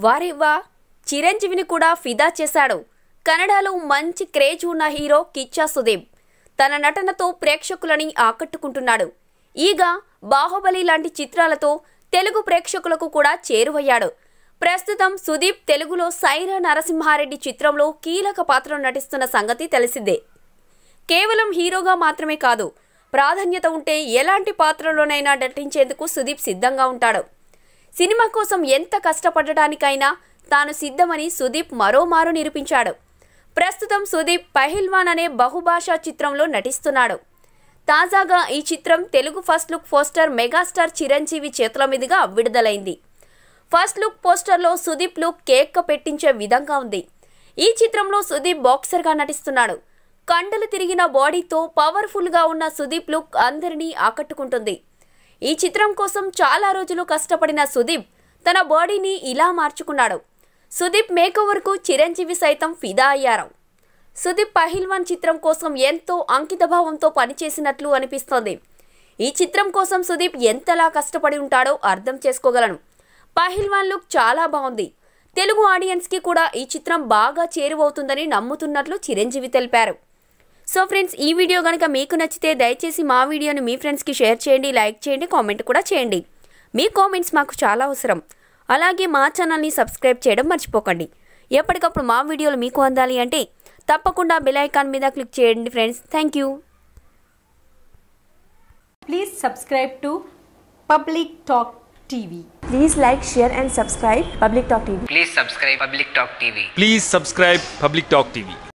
వారేవా చిరంజీవిని కూడా ఫిదా చేశాడు కన్నడలో మంచి క్రేజ్ ఉన్న హీరో కిచ్చా సుదీప్ తన నటనతో ప్రేక్షకులని ఆకట్టుకుంటున్నాడు ఈగ బాహుబలి లాంటి చిత్రాలతో తెలుగు ప్రేక్షకులకు కూడా చేరువయ్యాడు ప్రస్తుతం సుదీప్ తెలుగులో సైరా నరసింహారెడ్డి చిత్రంలో కీలక పాత్రలో నటిస్తున్న సంగతి తెలిసిందే కేవలం హీరోగా మాత్రమే కాదు ప్రాధాన్యత ఉంటే ఎలాంటి పాత్రలోనైనా నటించేందుకు సుదీప్ సిద్ధంగా ఉంటాడు సినిమా కోసం ఎంత కష్టపడటానికైనా తాను సిద్ధమని సుదీప్ మరోమారు నిరూపించాడు ప్రస్తుతం సుదీప్ పహిల్వాన్ అనే బహుభాషా చిత్రంలో నటిస్తున్నాడు తాజాగా ఈ చిత్రం Telugu first look poster megastar Chiranjeevi చేతుల మీదుగా విడుదలైంది ఫస్ట్ లుక్ పోస్టర్లో సుదీప్ లుక్ కేక్ పెట్టించే విధంగా ఉంది ఈ చిత్రంలో సుదీప్ బాక్సర్గా నటిస్తున్నాడు కండలు తిరిగిన బాడీతో పవర్ఫుల్గా ఉన్న సుదీప్ లుక్ అందరినీ ఆకట్టుకుంటుంది ఈ చిత్రం కోసం చాలా రోజులు కష్టపడిన సుదీప్ తన బాడీని ఇలా మార్చుకున్నాడు సుదీప్ మేకోవర్కు చిరంజీవి సైతం ఫిదా అయ్యారు సుదీప్ పహిల్వాన్ చిత్రం కోసం ఎంతో అంకితభావంతో పనిచేసినట్లు అనిపిస్తోంది ఈ చిత్రం కోసం సుదీప్ ఎంతలా కష్టపడి ఉంటాడో అర్థం చేసుకోగలను పహిల్వాన్ లుక్ చాలా బాగుంది తెలుగు ఆడియన్స్కి కూడా ఈ చిత్రం బాగా చేరువవుతుందని నమ్ముతున్నట్లు చిరంజీవి తెలిపారు సో ఫ్రెండ్స్ ఈ వీడియో కనుక మీకు నచ్చితే దయచేసి మా వీడియోని మీ ఫ్రెండ్స్కి షేర్ చేయండి లైక్ చేయండి కామెంట్ కూడా చేయండి మీ కామెంట్స్ మాకు చాలా అవసరం అలాగే మా ఛానల్ని సబ్స్క్రైబ్ చేయడం మర్చిపోకండి ఎప్పటికప్పుడు మా వీడియోలు మీకు అందాలి అంటే తప్పకుండా బెల్ ఐకాన్ మీద క్లిక్ చేయండి friends thank you Please subscribe to Public Talk TV. Please like, share and subscribe Public Talk TV. Please subscribe Public Talk TV. Please subscribe Public Talk TV.